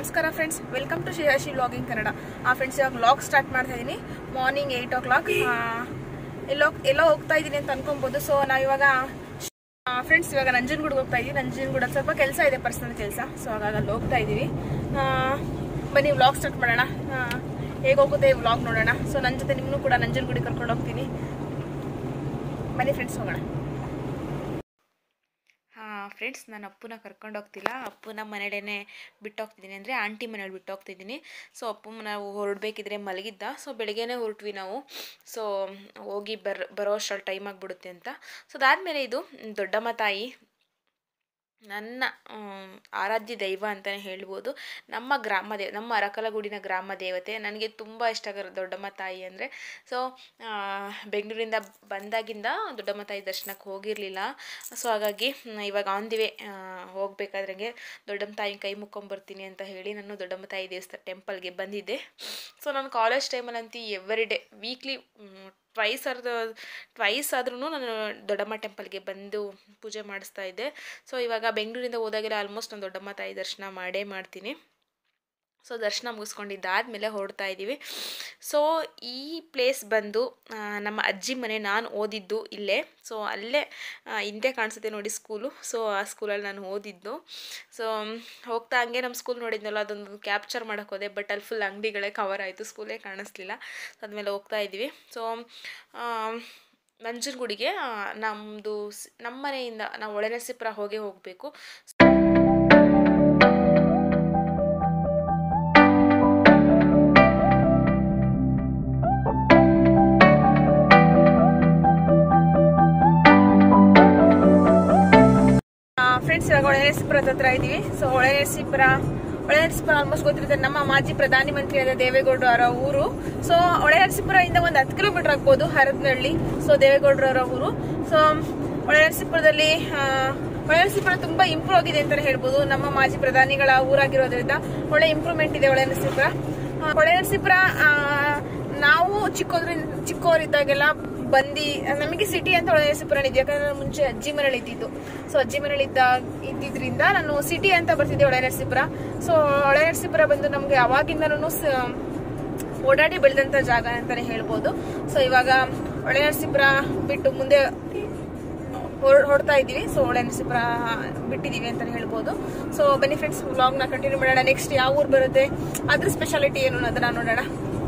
ನಮಸ್ಕಾರ friends welcome to Shreehashi vlogging Kannada ಆ friends ಇವಾಗ ವ್ಲಾಗ್ ಸ್ಟಾರ್ಟ್ ಮಾಡ್ತಾ ಇದ್ದೀನಿ ಮಾರ್ನಿಂಗ್ ಏಯ್ಟ್ ಓ ಕ್ಲಾಕ್ ಎಲ್ಲೋ ಎಲ್ಲೋ ಹೋಗ್ತಾ ಇದ್ದೀನಿ ಅಂತ ಅನ್ಕೊಬೋದು ಸೊ ನಾವಿವಾಗ ಫ್ರೆಂಡ್ಸ್ ಇವಾಗ ನಂಜನಗೂಡಿಗೆ ಹೋಗ್ತಾ ಇದ್ದೀವಿ ನಂಜನಗೂಡ ಸ್ವಲ್ಪ ಕೆಲಸ ಇದೆ ಪರ್ಸನಲ್ ಕೆಲಸ ಸೊ ಹಾಗಾಗಿ ಅಲ್ಲಿ ಹೋಗ್ತಾ ಇದ್ದೀವಿ ಆ, ಬನ್ನಿ ವ್ಲಾಗ್ ಸ್ಟಾರ್ಟ್ ಮಾಡೋಣ ಹೇಗೆ ಹೋಗುತ್ತೆ ಈ ವ್ಲಾಗ್ ನೋಡೋಣ ಸೊ ನನ್ನ ಜೊತೆ ನಿಮ್ಮನ್ನು ಕೂಡ ನಂಜನಗೂಡಿಗೆ ಕರ್ಕೊಂಡು ಹೋಗ್ತೀನಿ ಬನ್ನಿ ಫ್ರೆಂಡ್ಸ್ ಹೋಗೋಣ ಹಾಂ ಫ್ರೆಂಡ್ಸ್ ನಾನು ಅಪ್ಪನ ಕರ್ಕೊಂಡು ಹೋಗ್ತಿಲ್ಲ ಅಪ್ಪನ ಮನೆಯಲ್ಲೇ ಬಿಟ್ಟು ಹೋಗ್ತಿದ್ದೀನಿ ಅಂದರೆ ಆಂಟಿ ಮನೇಲಿ ಬಿಟ್ಟು ಹೋಗ್ತಿದ್ದೀನಿ ಸೊ ಅಪ್ಪು ನಾವು ಹೊರಡ್ಬೇಕಿದ್ರೆ ಮಲಗಿದ್ದ ಸೊ ಬೆಳಗ್ಗೆನೇ ಹೊರಟ್ವಿ ನಾವು ಸೊ ಹೋಗಿ ಬರ್ ಬರೋ ಅಷ್ಟರಲ್ಲಿ ಟೈಮ್ ಆಗಿಬಿಡುತ್ತೆ ಅಂತ ಸೊ ಅದಾದಮೇಲೆ ಇದು ದೊಡ್ಡಮ್ಮ ತಾಯಿ ನನ್ನ ಆಮ್, ಆರಾಧ್ಯ ದೈವ ಅಂತಲೇ ಹೇಳ್ಬೋದು ನಮ್ಮ ಗ್ರಾಮ ದೇವ ನಮ್ಮ ಅರಕಲಗೂಡಿನ ಗ್ರಾಮ ದೇವತೆ ನನಗೆ ತುಂಬ ಇಷ್ಟ ಆಗೋ ದೊಡ್ಡಮ್ಮ ತಾಯಿ ಅಂದರೆ ಸೊ ಬೆಂಗಳೂರಿಂದ ಬಂದಾಗಿಂದ ದೊಡ್ಡಮ್ಮ ತಾಯಿ ದರ್ಶನಕ್ಕೆ ಹೋಗಿರಲಿಲ್ಲ ಸೊ ಹಾಗಾಗಿ ಮ್, ಇವಾಗ ಆನ್ ದಿ ವೇ ಹೋಗ್ಬೇಕಾದ್ರಂಗೆ ದೊಡ್ಡಮ್ಮ ತಾಯಿ ಕೈ ಮುಕ್ಕೊಂಬರ್ತೀನಿ ಅಂತ ಹೇಳಿ ನಾನು ದೊಡ್ಡಮ್ಮ ತಾಯಿ ದೇವಸ್ಥಾನ ಟೆಂಪಲ್ಗೆ ಬಂದಿದ್ದೆ ಸೊ ನಾನು ಕಾಲೇಜ್ ಟೈಮಲ್ಲಂತೂ ಎವ್ರಿ ಡೇ ವೀಕ್ಲಿ ಟ್ವೈಸ್ ಆದ್ರೂ ಟ್ವೈಸ್ ಆದ್ರೂ ನಾನು ದೊಡ್ಡಮ್ಮ ಟೆಂಪಲ್ಗೆ ಬಂದು ಪೂಜೆ ಮಾಡಿಸ್ತಾ ಇದ್ದೆ ಸೊ ಇವಾಗ ಬೆಂಗಳೂರಿಂದ ಹೋದಾಗೆಲ್ಲ ಆಲ್ಮೋಸ್ಟ್ ನಾನು ದೊಡ್ಡಮ್ಮ ತಾಯಿ ದರ್ಶನ ಮಾಡೇ ಮಾಡ್ತೀನಿ ಸೊ ದರ್ಶನ ಮುಗಿಸ್ಕೊಂಡಿದ್ದಾದಮೇಲೆ ಹೊರಡ್ತಾ ಇದ್ದೀವಿ ಸೊ ಈ ಪ್ಲೇಸ್ ಬಂದು ಆ, ನಮ್ಮ ಅಜ್ಜಿ ಮನೆ ನಾನು ಓದಿದ್ದು ಇಲ್ಲೇ ಸೊ ಅಲ್ಲೇ ಆ, ಹಿಂದೆ ಕಾಣಿಸುತ್ತೆ ನೋಡಿ ಸ್ಕೂಲು ಸೊ ಆ ಸ್ಕೂಲಲ್ಲಿ ನಾನು ಓದಿದ್ದು ಸೊ ಹೋಗ್ತಾ ಹಂಗೆ ನಮ್ಮ ಸ್ಕೂಲ್ ನೋಡಿದ್ನಲ್ಲ ಅದೊಂದು ಕ್ಯಾಪ್ಚರ್ ಮಾಡೋಕ್ಕೆ ಹೋದೆ ಬಟ್ ಅಲ್ಲಿ ಫುಲ್ ಅಂಗಡಿಗಳೇ ಕವರ್ ಆಯಿತು ಸ್ಕೂಲೇ ಕಾಣಿಸ್ಲಿಲ್ಲ ಅದ್ಮೇಲೆ ಹೋಗ್ತಾ ಇದ್ದೀವಿ ಸೊ ನಂಜನಗೂಡಿಗೆ ನಮ್ಮದು ನಮ್ಮ ಮನೆಯಿಂದ ನಾವು ಒಳನರಸೀಪುರ ಹೋಗೇ ಹೋಗಬೇಕು ಫ್ರೆಂಡ್ಸ್ ಇವಾಗ ಒಳನರಸೀಪುರದ ಹತ್ರ ಇದ್ದೀವಿ ಸೊ ಒಳನರಸೀಪುರ ಒಳನರಸೀಪುರ ಆಲ್ಮೋಸ್ಟ್ ಗೊತ್ತಿರುತ್ತೆ ನಮ್ಮ ಮಾಜಿ ಪ್ರಧಾನಿ ಮಂತ್ರಿಯಾದ ದೇವೇಗೌಡರು ಅವರ ಊರು ಸೊ ಒಳನರಸೀಪುರದಿಂದ ಒಂದು ಹತ್ತು ಕಿಲೋಮೀಟರ್ ಆಗ್ಬೋದು ಹರದನಹಳ್ಳಿ ಸೊ ದೇವೇಗೌಡರು ಅವರ ಊರು ಸೊ ಒಳನರಸೀಪುರದಲ್ಲಿ ಆ, ಒಳನರಸೀಪುರ ತುಂಬಾ ಇಂಪ್ರೂವ್ ಆಗಿದೆ ಅಂತಾನೆ ಹೇಳ್ಬೋದು ನಮ್ಮ ಮಾಜಿ ಪ್ರಧಾನಿಗಳ ಊರಾಗಿರೋದ್ರಿಂದ ಒಳ್ಳೆ ಇಂಪ್ರೂವ್ಮೆಂಟ್ ಇದೆ ಒಳನರಸೀಪುರ ಆ, ಒಳನರಸೀಪುರ ಆ, ನಾವು ಚಿಕ್ಕೋದ್ರಿಂದ ಚಿಕ್ಕವರಿದ್ದಾಗೆಲ್ಲ ಬಂದು ನಮಗೆ ಸಿಟಿ ಅಂತ ಒಳನರಸೀಪುರ ಇದೆ ಯಾಕಂದ್ರೆ ನಾನು ಮುಂಚೆ ಅಜ್ಜಿ ಮನೇಲಿ ಇದ್ದಿದ್ದು ಸೊ ಅಜ್ಜಿ ಮನೇಲಿ ಇದ್ದ ಇದ್ದಿದ್ರಿಂದ ನಾನು ಸಿಟಿ ಅಂತ ಬರ್ತಿದ್ದೆ ಒಳನರಸೀಪುರ ಸೊ ಒಳನರಸೀಪುರ ಬಂದು ನಮಗೆ ಅವಾಗಿಂದನೂ ಓಡಾಡಿ ಬೆಳೆದಂತ ಜಾಗ ಅಂತಾನೆ ಹೇಳ್ಬೋದು ಸೊ ಇವಾಗ ಒಳನರಸೀಪುರ ಬಿಟ್ಟು ಮುಂದೆ ಹೊರ್- ಹೊರಡ್ತಾ ಇದ್ದೀವಿ ಸೊ ಒಳನರಸೀಪುರ ಬಿಟ್ಟಿದ್ದೀವಿ ಅಂತಾನೆ ಹೇಳ್ಬೋದು ಸೊ ಬನ್ನಿ ಫ್ರೆಂಡ್ಸ್ ವ್ಲಾಗ್ನ ಕಂಟಿನ್ಯೂ ಮಾಡೋಣ ನೆಕ್ಸ್ಟ್ ಯಾವ ಊರು ಬರುತ್ತೆ ಅದ್ರ ಸ್ಪೆಷಾಲಿಟಿ ಏನು ಅದನ್ನ ನೋಡೋಣ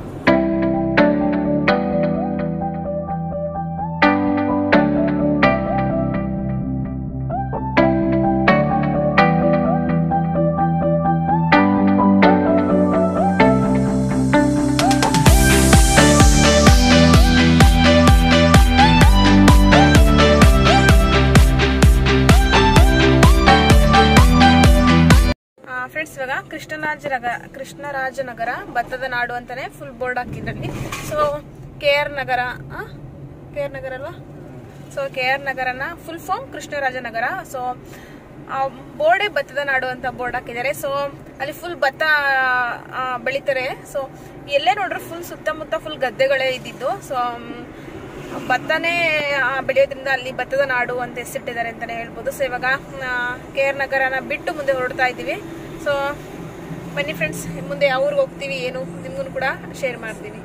ಫ್ರೆಂಡ್ಸ್ ಇವಾಗ ಕೃಷ್ಣರಾಜನಗರ ಕೃಷ್ಣರಾಜನಗರ ಭತ್ತದ ನಾಡು ಅಂತಾನೆ ಫುಲ್ ಬೋರ್ಡ್ ಹಾಕಿದ್ರಲ್ಲಿ so K R Nagara K R Nagara ಅಲ್ವಾ ಸೊ ಕೆ ಆರ್ ನಗರನ ಫುಲ್ ಫಾರ್ಮ್ ಕೃಷ್ಣರಾಜನಗರ ಸೊ ಬೋರ್ಡೇ ಭತ್ತದ ನಾಡು ಅಂತ ಬೋರ್ಡ್ ಹಾಕಿದ್ದಾರೆ ಸೊ ಅಲ್ಲಿ ಫುಲ್ ಭತ್ತ ಆ, ಬೆಳಿತಾರೆ ಸೊ ಎಲ್ಲೇ ನೋಡ್ರು ಫುಲ್ ಸುತ್ತಮುತ್ತ ಫುಲ್ ಗದ್ದೆಗಳೇ ಇದ್ದಿದ್ದು ಸೊ ಭತ್ತನೇ ಆ, ಬೆಳೆಯೋದ್ರಿಂದ ಅಲ್ಲಿ ಭತ್ತದ ನಾಡು ಅಂತ ಹೆಸರಿಟ್ಟಿದ್ದಾರೆ ಅಂತಾನೆ ಹೇಳ್ಬೋದು ಸೊ ಇವಾಗ ಕೆ ಆರ್ ನಗರನ ಬಿಟ್ಟು ಮುಂದೆ ಹೊರಡ್ತಾ ಇದ್ದೀವಿ ಸೊ ಬನ್ನಿ ಫ್ರೆಂಡ್ಸ್ ಮುಂದೆ ಯಾವ ಊರಿಗೆ ಹೋಗ್ತೀವಿ ಏನು ನಿಮ್ಗೂ ಕೂಡ ಶೇರ್ ಮಾಡ್ತೀನಿ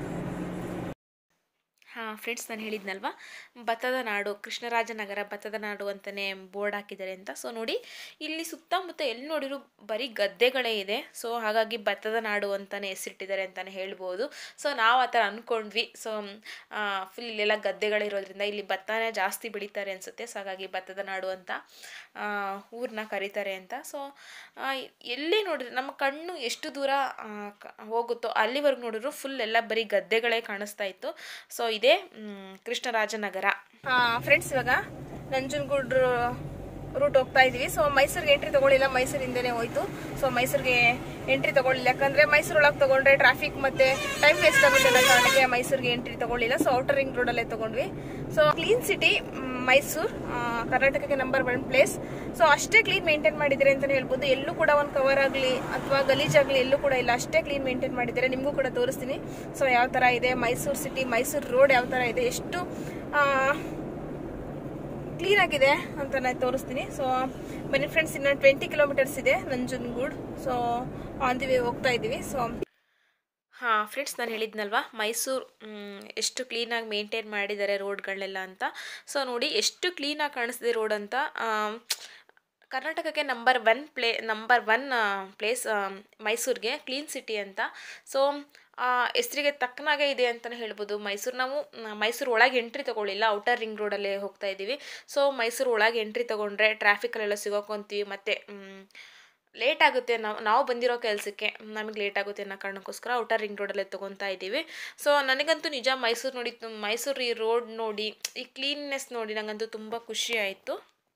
ಹಾಂ ಫ್ರೆಂಡ್ಸ್ ನಾನು ಹೇಳಿದ್ನಲ್ವಾ ಭತ್ತದ ನಾಡು ಕೃಷ್ಣರಾಜನಗರ ಭತ್ತದ ನಾಡು ಅಂತಲೇ ಬೋರ್ಡ್ ಹಾಕಿದ್ದಾರೆ ಅಂತ ಸೊ ನೋಡಿ ಇಲ್ಲಿ ಸುತ್ತಮುತ್ತ ಎಲ್ಲಿ ನೋಡಿದ್ರು ಬರೀ ಗದ್ದೆಗಳೇ ಇದೆ ಸೊ ಹಾಗಾಗಿ ಭತ್ತದ ನಾಡು ಅಂತಲೇ ಹೆಸರಿಟ್ಟಿದ್ದಾರೆ ಅಂತಲೇ ಹೇಳ್ಬೋದು ಸೊ ನಾವು ಆ ಥರ ಅಂದ್ಕೊಂಡ್ವಿ ಸೊ ಫುಲ್ ಇಲ್ಲೆಲ್ಲ ಗದ್ದೆಗಳಿರೋದ್ರಿಂದ ಇಲ್ಲಿ ಭತ್ತನೇ ಜಾಸ್ತಿ ಬೆಳೀತಾರೆ ಅನಿಸುತ್ತೆ ಸೊ ಹಾಗಾಗಿ ಭತ್ತದ ನಾಡು ಅಂತ ಊರನ್ನ ಕರೀತಾರೆ ಅಂತ ಸೊ ಎಲ್ಲಿ ನೋಡಿದ್ರೆ ನಮ್ಮ ಕಣ್ಣು ಎಷ್ಟು ದೂರ ಆ, ಕ- ಹೋಗುತ್ತೋ ಅಲ್ಲಿವರೆಗೂ ನೋಡಿದ್ರು ಫುಲ್ ಎಲ್ಲ ಬರೀ ಗದ್ದೆಗಳೇ ಕಾಣಿಸ್ತಾ ಇತ್ತು ಸೊ ಇದೇ ಮ್, ಕೃಷ್ಣರಾಜನಗರ ಫ್ರೆಂಡ್ಸ್ ಇವಾಗ ನಂಜನಗೂಡು ರೂಟ್ ಹೋಗ್ತಾ ಇದೀವಿ ಸೊ ಮೈಸೂರಿಗೆ ಎಂಟ್ರಿ ತಗೊಳ್ಳಿಲ್ಲ ಮೈಸೂರಿಂದನೇ ಹೋಯ್ತು ಸೊ ಮೈಸೂರಿಗೆ ಎಂಟ್ರಿ ತಗೊಳ್ಳಿಲ್ಲ ಯಾಕಂದ್ರೆ ಮೈಸೂರೊಳಗೆ ತಗೊಂಡ್ರೆ ಟ್ರಾಫಿಕ್ ಮತ್ತೆ ಟೈಮ್ ವೇಸ್ಟ್ ಆಗುತ್ತೆ ಅನ್ನೋ ಕಾರಣಕ್ಕೆ ಮೈಸೂರಿಗೆ ಎಂಟ್ರಿ ತಗೊಳ್ಳಿಲ್ಲ ಸೊ ಔಟರ್ ರಿಂಗ್ ರೋಡಲ್ಲೇ ತಗೊಂಡ್ವಿ ಸೊ ಕ್ಲೀನ್ ಸಿಟಿ ಮೈಸೂರು ಕರ್ನಾಟಕಕ್ಕೆ ನಂಬರ್ ಒನ್ ಪ್ಲೇಸ್ ಸೊ ಅಷ್ಟೇ ಕ್ಲೀನ್ ಮೇಂಟೈನ್ ಮಾಡಿದ್ದಾರೆ ಅಂತಲೇ ಹೇಳ್ಬೋದು ಎಲ್ಲೂ ಕೂಡ ಒಂದು ಕವರ್ ಆಗಲಿ ಅಥವಾ ಗಲೀಜಾಗಲಿ ಎಲ್ಲೂ ಕೂಡ ಇಲ್ಲ ಅಷ್ಟೇ ಕ್ಲೀನ್ ಮೇಂಟೈನ್ ಮಾಡಿದ್ದಾರೆ ನಿಮಗೂ ಕೂಡ ತೋರಿಸ್ತೀನಿ ಸೊ ಯಾವ ಥರ ಇದೆ ಮೈಸೂರು ಸಿಟಿ ಮೈಸೂರು ರೋಡ್ ಯಾವ ಥರ ಇದೆ ಎಷ್ಟು ಆ, ಕ್ಲೀನ್ ಆಗಿದೆ ಅಂತ ನಾನು ತೋರಿಸ್ತೀನಿ ಸೊ ಬನ್ನಿ ಫ್ರೆಂಡ್ಸ್ ಇನ್ನು ಟ್ವೆಂಟಿ ಕಿಲೋಮೀಟರ್ಸ್ ಇದೆ Nanjangud so on the way ಹೋಗ್ತಾ ಇದ್ದೀವಿ ಸೊ ಹಾಂ ಫ್ರೆಂಡ್ಸ್ ನಾನು ಹೇಳಿದ್ನಲ್ವಾ ಮೈಸೂರು ಮ್, ಎಷ್ಟು ಕ್ಲೀನಾಗಿ ಮೇಂಟೈನ್ ಮಾಡಿದ್ದಾರೆ ರೋಡ್ಗಳನ್ನೆಲ್ಲ ಅಂತ ಸೊ ನೋಡಿ ಎಷ್ಟು ಕ್ಲೀನಾಗಿ ಕಾಣಿಸ್ತಿದೆ ರೋಡ್ ಅಂತ ಆಮ್, ಕರ್ನಾಟಕಕ್ಕೆ number one play number one place ಮೈಸೂರಿಗೆ ಕ್ಲೀನ್ ಸಿಟಿ ಅಂತ ಸೊ ಹೆಸರಿಗೆ ತಕ್ಕನಾಗೆ ಇದೆ ಅಂತಲೇ ಹೇಳ್ಬೋದು ಮೈಸೂರು ನಾವು ಮ್, ಮೈಸೂರು ಒಳಗೆ ಎಂಟ್ರಿ ತೊಗೊಳ್ಳಿಲ್ಲ ಔಟರ್ ರಿಂಗ್ ರೋಡಲ್ಲೇ ಹೋಗ್ತಾ ಇದ್ದೀವಿ ಸೊ ಮೈಸೂರು ಒಳಗೆ ಎಂಟ್ರಿ ತೊಗೊಂಡ್ರೆ ಟ್ರಾಫಿಕಲ್ಲೆಲ್ಲ ಸಿಗೋಕೊಂತೀವಿ ಮತ್ತು ಲೇಟ್ ಆಗುತ್ತೆ ನಾವು ನಾವು ಬಂದಿರೋ ಕೆಲಸಕ್ಕೆ ನಮಗೆ ಲೇಟ್ ಆಗುತ್ತೆ ಅನ್ನೋ ಕಾರಣಕ್ಕೋಸ್ಕರ ಔಟರ್ ರಿಂಗ್ ರೋಡಲ್ಲೇ ತೊಗೊತಾ ಇದ್ದೀವಿ ಸೊ ನನಗಂತೂ ನಿಜ ಮೈಸೂರು ನೋಡಿ ತುಂ- ಮೈಸೂರು ಈ ರೋಡ್ ನೋಡಿ ಈ ಕ್ಲೀನ್ನೆಸ್ ನೋಡಿ ನನಗಂತೂ ತುಂಬ ಖುಷಿ ಆಯಿತು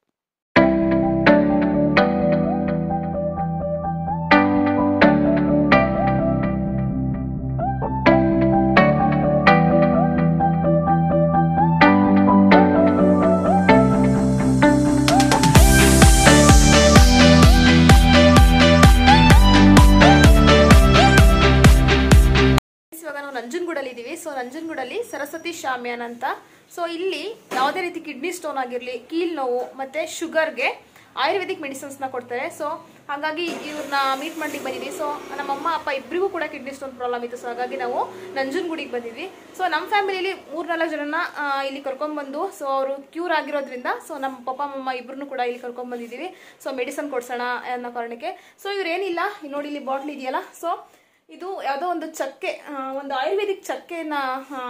ಇವಾಗ ನಾವು ನಂಜನಗೂಡಲ್ಲಿ ಇದ್ದೀವಿ ಸೊ ನಂಜನಗೂಡಲ್ಲಿ ಸರಸ್ವತಿ ಶಾಮ್ಯಾನ್ ಅಂತ ಸೊ ಇಲ್ಲಿ ಯಾವುದೇ ರೀತಿ ಕಿಡ್ನಿ ಸ್ಟೋನ್ ಆಗಿರಲಿ ಕೀಲ್ ನೋವು ಮತ್ತೆ ಶುಗರ್ಗೆ ಆಯುರ್ವೇದಿಕ್ ಮೆಡಿಸಿನ್ಸ್ನ ಕೊಡ್ತಾರೆ ಸೊ ಹಾಗಾಗಿ ಇವ್ರನ್ನ ಮೀಟ್ ಮಾಡ್ಲಿಕ್ಕೆ ಬಂದಿದ್ವಿ ಸೊ ನಮ್ಮಮ್ಮ ಅಪ್ಪ ಇಬ್ಬರಿಗೂ ಕೂಡ ಕಿಡ್ನಿ ಸ್ಟೋನ್ ಪ್ರಾಬ್ಲಮ್ ಇತ್ತು ಸೊ ಹಾಗಾಗಿ ನಾವು ನಂಜನಗೂಡಿಗೆ ಬಂದಿದ್ವಿ ಸೊ ನಮ್ಮ ಫ್ಯಾಮಿಲಿಯಲ್ಲಿ ಮೂರ್ನಾಲ್ಕು ಜನನ ಆ, ಇಲ್ಲಿ ಕರ್ಕೊಂಡ್ಬಂದು ಸೊ ಅವರು ಕ್ಯೂರ್ ಆಗಿರೋದ್ರಿಂದ ಸೊ ನಮ್ಮ ಪಪ್ಪ ಮಮ್ಮ ಇಬ್ಬರನ್ನು ಕೂಡ ಇಲ್ಲಿ ಕರ್ಕೊಂಡ್ ಬಂದಿದ್ದೀವಿ ಸೊ ಮೆಡಿಸನ್ ಕೊಡ್ಸೋಣ ಅನ್ನೋ ಕಾರಣಕ್ಕೆ ಸೊ ಇವ್ರೇನಿಲ್ಲ ಇಲ್ಲಿ ನೋಡಿ ಇಲ್ಲಿ ಬಾಟ್ಲ್ ಇದೆಯಲ್ಲ ಸೊ ಇದು ಯಾವುದೋ ಒಂದು ಚಕ್ಕೆ ಆ, ಒಂದು ಆಯುರ್ವೇದಿಕ್ ಚಕ್ಕೆನ ಆ,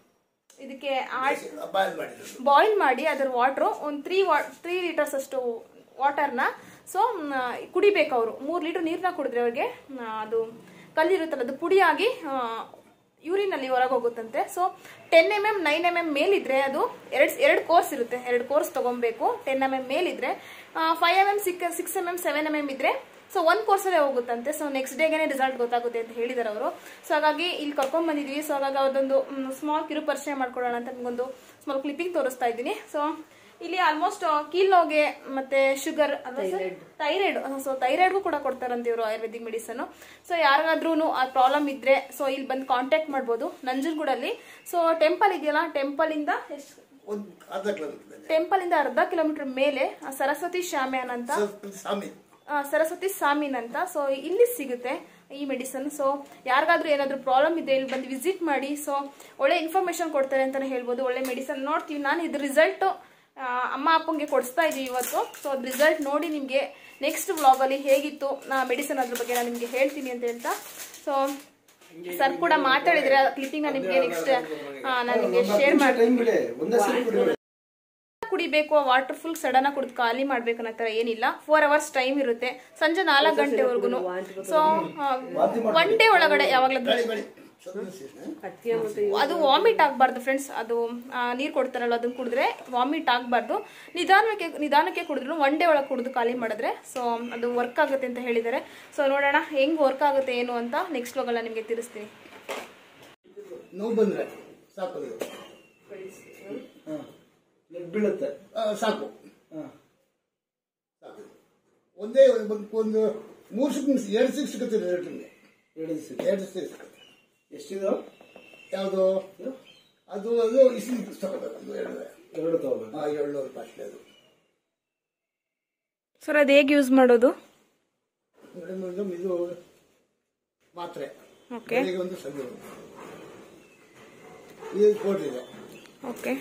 ಇದಕ್ಕೆ ಬಾಯ್ಲ್ ಮಾಡಿದ್ರು ಬಾಯ್ಲ್ ಮಾಡಿ ಅದರ ವಾಟ್ರು ಒಂದು ತ್ರೀ ವಾ ತ್ರೀ ಲೀಟರ್ಸ್ ಅಷ್ಟು ವಾಟರ್ನ ಸೊ ಕುಡಿಬೇಕು ಅವರು ಮೂರು ಲೀಟರ್ ನೀರನ್ನ ಕುಡಿದ್ರೆ ಅವ್ರಿಗೆ ಆ, ಅದು ಕಲ್ಲಿರುತ್ತಲ್ಲ ಅದು ಪುಡಿಯಾಗಿ ಯೂರಿನಲ್ಲಿ ಹೊರಗೆ ಹೋಗುತ್ತಂತೆ so ten M M nine M M ಮೇಲಿದ್ರೆ ಅದು ಎರಡು ಎರಡು ಕೋರ್ಸ್ ಇರುತ್ತೆ ಎರಡು ಕೋರ್ಸ್ ತಗೊಬೇಕು ಟೆನ್ ಎಮ್ ಎಮ್ ಮೇಲಿದ್ರೆ ಫೈವ್ ಎಮ್ ಎಮ್ ಸಿಕ್ six M M seven M M ಇದ್ರೆ ಸೊ ಒಂದು ಕೋರ್ಸಲ್ಲೇ ಹೋಗುತ್ತಂತೆ ಸೊ ನೆಕ್ಸ್ಟ್ ಡೇಗೆ ರಿಸಲ್ಟ್ ಗೊತ್ತಾಗುತ್ತೆ ಅಂತ ಹೇಳಿದಾರೆ ಅವರು ಸೊ ಹಾಗಾಗಿ ಇಲ್ಲಿ ಕರ್ಕೊಂಡ್ ಬಂದಿದ್ವಿ ಸೊ ಹಾಗಾಗಿ ಅವ್ರದ್ದೊಂದು ಸ್ಮಾಲ್ ಕಿರು ಪರಿಚಯ ಮಾಡ್ಕೊಳ್ಳೋಣ ಅಂತ ನಿಮ್ಗೊಂದು ಸ್ಮಾಲ್ ಕ್ಲಿಪ್ಪಿಂಗ್ ತೋರಿಸ್ತಾ ಇದ್ದೀನಿ ಸೊ ಇಲ್ಲಿ ಆಲ್ಮೋಸ್ಟ್ ಕೀಲ್ ನೋಗೆ ಮತ್ತೆ ಶುಗರ್ ಥೈರಾಯ್ಡ್ ಸೊ ಥೈರಾಯ್ಡ್ಗೂ ಕೂಡ ಕೊಡ್ತಾರಂತೆ ಇವರು ಆಯುರ್ವೇದಿಕ್ ಮೆಡಿಸನ್ ಸೊ ಯಾರಿಗಾದ್ರೂ ಆ ಪ್ರಾಬ್ಲಮ್ ಇದ್ರೆ ಸೊ ಇಲ್ಲಿ ಬಂದು ಕಾಂಟ್ಯಾಕ್ಟ್ ಮಾಡ್ಬೋದು ನಂಜನಗೂಡಲ್ಲಿ ಸೊ ಟೆಂಪಲ್ ಇದೆಯಲ್ಲ ಟೆಂಪಲ್ ಇಂದ ಎಷ್ಟು ಒಂದು ಅರ್ಧ ಕಿಲೋಮೀಟರ್ ಟೆಂಪಲ್ ಇಂದ ಅರ್ಧ ಕಿಲೋಮೀಟರ್ ಮೇಲೆ ಆ ಸರಸ್ವತಿ ಶಾಮ್ಯಾನ್ ಅಂತ ಸ್ವಾಮಿ ಆ, ಸರಸ್ವತಿ ಸಾಮಿನ್ ಅಂತ ಸೊ ಇಲ್ಲಿ ಸಿಗುತ್ತೆ ಈ ಮೆಡಿಸನ್ ಸೊ ಯಾರಿಗಾದ್ರೂ ಏನಾದ್ರೂ ಪ್ರಾಬ್ಲಮ್ ಇದ್ರೆ ಇಲ್ಲಿ ಬಂದು ವಿಸಿಟ್ ಮಾಡಿ ಸೊ ಒಳ್ಳೆ ಇನ್ಫಾರ್ಮೇಶನ್ ಕೊಡ್ತಾರೆ ಅಂತಾನೆ ಹೇಳ್ಬೋದು ಒಳ್ಳೆ ಮೆಡಿಸನ್ ನೋಡ್ತೀವಿ ನಾನು ಇದ್ರ ರಿಸಲ್ಟ್ ಅಮ್ಮ ಅಪ್ಪಂಗೆ ಕೊಡಿಸ್ತಾ ಇದೀವಿ ಇವತ್ತು ಸೊ ಅದ್ ರಿಸಲ್ಟ್ ನೋಡಿ ನಿಮಗೆ ನೆಕ್ಸ್ಟ್ ವ್ಲಾಗಲ್ಲಿ ಹೇಗಿತ್ತು ನಾ ಮೆಡಿಸನ್ ಅದ್ರ ಬಗ್ಗೆ ನಾನು ನಿಮಗೆ ಹೇಳ್ತೀನಿ ಅಂತ ಹೇಳ್ತಾ ಸೊ ಸರ್ ಕೂಡ ಮಾತಾಡಿದ್ರೆ ಕ್ಲಿಪ್ಪಿಂಗ್ ನಾನು ನಿಮಗೆ ನೆಕ್ಸ್ಟ್ ನಾನು ನಿಮಗೆ ಶೇರ್ ಮಾಡಿ ಟೈಮ್ ಬಿಡಿ ಒಂದೇ ಸರಿ ಬಿಡಿ ಕುಡಿಬೇಕು ವಾಟರ್ ಫುಲ್ ಸಡನ್ ಆಗಿ ಕುಡಿದು ಖಾಲಿ ಮಾಡ್ಬೇಕು ಅನ್ನೋ ತರ ಏನಿಲ್ಲ ಫೋರ್ ಅವರ್ಸ್ ಟೈಮ್ ಇರುತ್ತೆ ಸಂಜೆ ನಾಲ್ಕು ಗಂಟೆವರೆಗೂ ಸೊ ಒನ್ ಡೇ ಒಳಗಡೆ ಯಾವಾಗ್ಲಾದ್ರೂ ಬೇಡಿ ಬೇಡಿ ಸ್ವಲ್ಪ ಸೇರ್ಸಿ. ಅದು ವಾಮಿಟ್ ಆಗಬಾರ್ದು ಫ್ರೆಂಡ್ಸ್ ಅದು ನೀರು ಕೊಡ್ತಾರಲ್ಲ ಅದನ್ನ ಕುಡಿದ್ರೆ ವಾಮಿಟ್ ಆಗಬಾರ್ದು ನಿಧಾನಕ್ಕೆ ನಿಧಾನಕ್ಕೆ ಕುಡಿದ್ರು ಒನ್ ಡೇ ಒಳಗೆ ಕುಡಿದು ಖಾಲಿ ಮಾಡಿದ್ರೆ ಸೊ ಅದು ವರ್ಕ್ ಆಗುತ್ತೆ ಅಂತ ಹೇಳಿದ್ದಾರೆ ಸೊ ನೋಡೋಣ ಹೆಂಗ್ ವರ್ಕ್ ಆಗುತ್ತೆ ಏನು ಅಂತ ನೆಕ್ಸ್ಟ್ ಹೋಗಲ್ಲ ನಿಮಗೆ ತಿಳಿಸ್ತೀನಿ ನೋವು ಬಂದ್ರೆ ಸಾಕು ಅದು. ಹಾ. ಎಲ್ಲಿ ಬೀಳುತ್ತೆ ಆ, ಸಾಕು ಹಾ. ಸಾಕು ಒಂದೇ ಒಂದು ಒಂದು ಮೂರು ಸಿಕ್ಸ್ ಎರಡು ಸಿಕ್ಸ್ ಸಿಗುತ್ತೆ ರೇಟ್ ನಿಮಗೆ ಎರಡು ದಿವಸ ಎರಡು ಸಿಕ್ಸ್ ಸಿಗುತ್ತೆ ಎಷ್ಟಿದು ಯಾವುದು ಅದು ಅದು ಇಸ್ಲಿ ತಗೋಬೇಕು ಒಂದು ಎರಡು ಎರಡು ತಗೋಬೇಕು ಹಾಂ ಏಳ್ನೂರು ರೂಪಾಯಿ ಅಷ್ಟೇ ಅದು ಸರ್ ಅದು ಹೇಗೆ ಯೂಸ್ ಮಾಡೋದು ಮೇಡಮ್ ಮೇಡಮ್ ಇದು ಮಾತ್ರೆ ಓಕೆ ಬೆಳಿಗ್ಗೆ ಒಂದು ಸಂಜೆ ಒಂದು ಇದು ಕೊಟ್ಟಿದೆ ಓಕೆ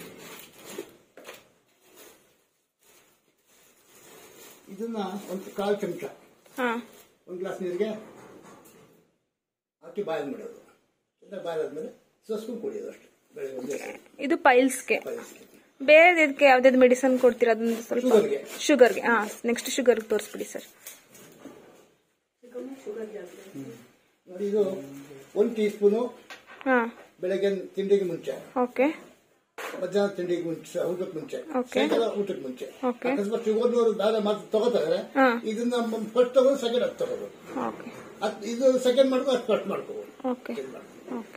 ಇದನ್ನ ಒಂದು ಕಾಲು ಚಮಚ ಹಾಂ ಒಂದು ಗ್ಲಾಸ್ ನೀರಿಗೆ ಹಾಕಿ ಬಾಯ್ಲ್ ಮಾಡೋದು ಎಲ್ಲ ಬಾಯ್ಲ್ ಆದ್ಮೇಲೆ ಸಸ್ಕೊಂಡು ಕುಡಿಯೋದು ಅಷ್ಟೇ ಬೆಳಗ್ಗೆ ಒಂದೇ ಸರಿ ಇದು ಪೈಲ್ಸ್ಗೆ ಬಾಯಿಸ್ಗೆ. ಬೇರೆ ಇದಕ್ಕೆ ಯಾವ್ದಾದ್ರು ಮೆಡಿಸನ್ ಕೊಡ್ತೀರಾ ಅದನ್ನ ಸ್ವಲ್ಪ ಶುಗರ್ಗೆ ಶುಗರ್ಗೆ ಹಾ ನೆಕ್ಸ್ಟ್ ಶುಗರ್ಗೆ ತೋರಿಸ್ಬಿಡಿ ಸರ್ ನೋಡಿ ಇದು ಒಂದು ಟೀ ಸ್ಪೂನು ಹಾ ಬೆಳಗ್ಗೆ ತಿಂಡಿಗೆ ಮುಂಚೆ ಓಕೆ ಮಧ್ಯಾಹ್ನ ತಿಂಡಿಗೆ ಮುಂಚೆ ಊಟಕ್ಕೆ ಮುಂಚೆ Okay. ಸಾಯಂಕಾಲ ಊಟಕ್ಕೆ ಮುಂಚೆ Okay. ಅಕಸ್ಮಾತ್ ಶುಗರ್ನವರು ಬೇರೆ ಮಾತ್ರ ತಗೋತಾರೆ ಹಾ. ಇದನ್ನ ಫಸ್ಟ್ ತಗೊಂಡು ಸೆಕೆಂಡ್ ಅದು ತಗೋಬೇಕು ಓಕೆ ಅದ್ ಇದು ಸೆಕೆಂಡ್ ಮಾಡ್ಕೊಂಡು ಅದು ಫಸ್ಟ್ ಮಾಡ್ಕೋಬೋದು ಓಕೆ ಓಕೆ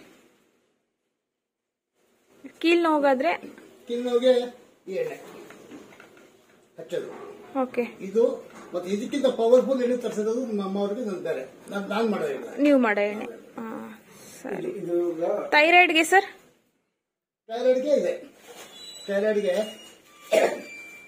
ಕೀಲ್ ನೋವಾದ್ರೆ ಕಿನ್ನೋಗೆ ಈ ಎಣ್ಣೆ ಹಚ್ಚೋದು ಓಕೆ ಇದು ಮತ್ತೆ ಇದಕ್ಕಿಂತ ಪವರ್ಫುಲ್ ಎಣ್ಣೆ ತರಿಸೋದು ನಮ್ಮ ಅಮ್ಮವ್ರಿಗೆ ನಾನು ಬೇರೆ ನಾನು ನಾನು ಮಾಡೋದಿಲ್ಲ ನೀವು ಮಾಡೋ ಎಣ್ಣೆ ಹಾ ಸರಿ ಇದು ಈಗ ಥೈರಾಯ್ಡ್ಗೆ ಸರ್ ಥೈರಾಯ್ಡ್ಗೆ ಇದೆ ಥೈರಾಯ್ಡ್ಗೆ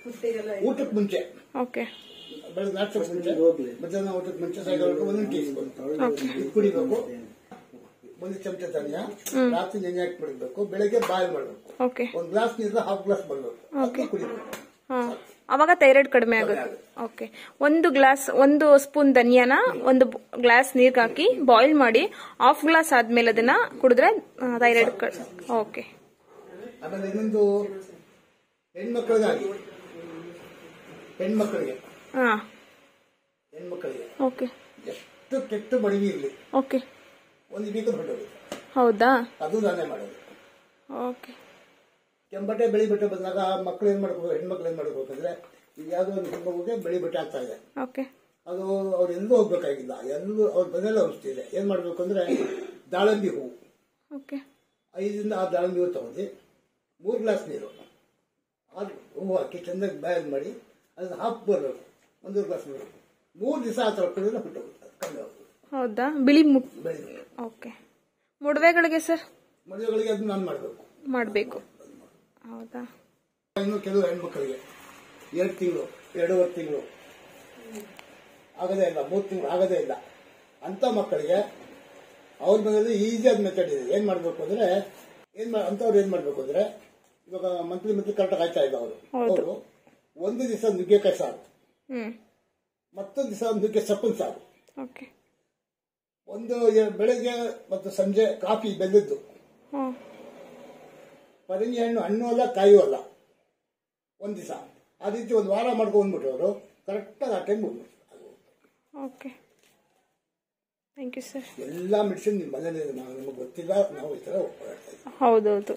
ಊಟಕ್ಕೆ ಮುಂಚೆ ಓಕೆ ಬೆಳಗ್ಗೆ ನಾಷ್ಟಕ್ಕೆ ಮುಂಚೆ ಹೋಗ್ಲಿ. ಮಧ್ಯಾಹ್ನ ಊಟಕ್ಕೆ ಮುಂಚೆ ಸಾಯಂಕಾಲ ಒಂದೊಂದು ಟೀ ಸ್ಪೂನ್ ಇದು ಕುಡಿಬೇಕು ಒಂದು ಚಮಚ ತನಿಯ ರಾತ್ರಿ ನೆನೆ ಹಾಕಿ ಬಿಡಬೇಕು ಬೆಳಗ್ಗೆ ಬಾಯ್ಲ್ ಮಾಡಬೇಕು ಓಕೆ ಒಂದು ಗ್ಲಾಸ್ ನೀರು ಹಾಫ್ ಗ್ಲಾಸ್ ಬರಬೇಕು ಅದಕ್ಕೆ ಕುಡಿಬೇಕು ಹಾಂ ಅವಾಗ ಥೈರಾಯ್ಡ್ ಕಡಿಮೆ ಆಗುತ್ತೆ ಓಕೆ ಒಂದು ಗ್ಲಾಸ್ ಒಂದು ಸ್ಪೂನ್ ಧನಿಯಾನ ಒಂದು ಗ್ಲಾಸ್ ನೀರ್ಗೆ ಹಾಕಿ ಬಾಯ್ಲ್ ಮಾಡಿ ಹಾಫ್ ಗ್ಲಾಸ್ ಆದ್ಮೇಲೆ ಅದನ್ನ ಕುಡಿದ್ರೆ ಥೈರಾಯ್ಡ್ ಕಡಿಮೆ ಓಕೆ ಆಮೇಲೆ ಇನ್ನೊಂದು ಹೆಣ್ಮಕ್ಳಿಗಾಗಿ ಹೆಣ್ಮಕ್ಳಿಗೆ ಹಾಂ ಹೆಣ್ಮಕ್ಳಿಗೆ ಓಕೆ ಎಷ್ಟು ಕೆಟ್ಟ ಬಡವಿ ಇರಲಿ ಓಕೆ ಒಂದು ಬೀಕದ ಹೊಟ್ಟೋಗುತ್ತೆ ಹೌದಾ ಅದು ನಾನೇ ಮಾಡೋದು ಓಕೆ ಕೆಂಬಟ್ಟೆ ಬೆಳಿ ಬಟ್ಟೆ ಬಂದಾಗ ಮಕ್ಳು ಏನ್ ಮಾಡ್ಬೇಕು ಹೆಣ್ಮಕ್ಳು ಏನ್ ಮಾಡ್ಬೇಕು ಅಂದ್ರೆ ಈಗ ಯಾವ್ದೋ ಒಂದು ಹೆಣ್ಮಗುಗೆ ಬೆಳಿ ಬಟ್ಟೆ ಆಗ್ತಾ ಇದೆ ಓಕೆ ಅದು ಅವ್ರು ಎಲ್ಲೂ ಹೋಗ್ಬೇಕಾಗಿಲ್ಲ ಎಲ್ಲೂ ಅವ್ರ ಮನೇಲಿ ಔಷಧಿ ಇದೆ ಏನ್ ಮಾಡ್ಬೇಕು ಅಂದ್ರೆ ದಾಳಂಬಿ ಹೂವು ಓಕೆ ಐದರಿಂದ ಆರು ದಾಳಂಬಿ ಹೂವು ತಗೊಂಡು ಮೂರು ಗ್ಲಾಸ್ ನೀರು ಅದು ಹೂವು ಹಾಕಿ ಚೆನ್ನಾಗಿ ಬಾಯಲ್ ಮಾಡಿ ಅದನ್ನ ಹಾಫ್ ಬರಬೇಕು ಒಂದೂವರೆ ಗ್ಲಾಸ್ ನೀರು ಮೂರು ದಿವಸ ಆ ಥರ ಕುಡಿದ್ರೆ ಬಿಟ್ಟೋಗುತ್ತೆ ಅದು ಕಮ್ಮಿ ಆಗುತ್ತೆ ಹೌದಾ ಬಿಳಿ ಮುಟ್ ಬೆಳಿಗ್ಗೆ ಓಕೆ ಮೊಡವೆಗಳಿಗೆ ಸರ್ ಮದುವೆಗಳಿಗೆ ಅದನ್ನ ನಾನು ಮಾಡಬೇಕು ಮಾಡಬೇಕು ಹೌದಾ ಇನ್ನು ಕೆಲವು ಹೆಣ್ಮಕ್ಳಿಗೆ ಎರಡು ತಿಂಗಳು ಎರಡೂವರೆ ತಿಂಗಳು ಆಗದೇ ಇಲ್ಲ ಮೂರು ತಿಂಗಳು ಆಗದೇ ಇಲ್ಲ ಅಂತ ಮಕ್ಕಳಿಗೆ ಅವ್ರ ಮನೇಲಿ ಈಸಿಯಾದ ಮೆಥಡ್ ಇದೆ ಏನ್ ಮಾಡ್ಬೇಕು ಅಂದ್ರೆ ಏನ್ ಮಾ ಅಂಥವ್ರು ಏನ್ ಮಾಡ್ಬೇಕು ಅಂದ್ರೆ ಇವಾಗ ಮಂತ್ಲಿ ಮಂತ್ಲಿ ಕರೆಕ್ಟಾಗಿ ಆಯ್ತಾ ಇಲ್ಲ ಅವರು ಹೌದು. ಅವರು ಒಂದು ದಿವಸ ನುಗ್ಗೆಕಾಯಿ ಸಾರು ಹ್ಞೂ ಮತ್ತೊಂದು ದಿವಸ ನುಗ್ಗೆ ಸೊಪ್ಪಿನ ಸಾರು ಓಕೆ ಒಂದು ಎ- ಬೆಳಗ್ಗೆ ಮತ್ತು ಸಂಜೆ ಕಾಫಿ ಬೆಲ್ಲದ್ದು ಹ್ಞೂ ಪರಂಗಿ ಹಣ್ಣು ಹಣ್ಣು ಅಲ್ಲ ಕಾಯೂ ಅಲ್ಲ ಒಂದ್ ದಿವಸ ಆ ರೀತಿ ಒಂದು ವಾರ ಮಾಡ್ಕೊಂಡು ಬಂದ್ಬಿಟ್ರು ಅವರು ಕರೆಕ್ಟಾಗಿ ಆ ಟೈಮ್ ಬಂದ್ಬಿಟ್ರು ಓಕೆ ಥ್ಯಾಂಕ್ ಯು ಸರ್ ಎಲ್ಲ ಮೆಡಿಸಿನ್ ನಿಮ್ಮ ಮನೇಲಿ ನಾವು ನಮಗೆ ಗೊತ್ತಿಲ್ಲ ನಾವು ಈ ಥರ ಹೋಗ್ತಾ ಇದ್ದೀವಿ ಹೌದೌದು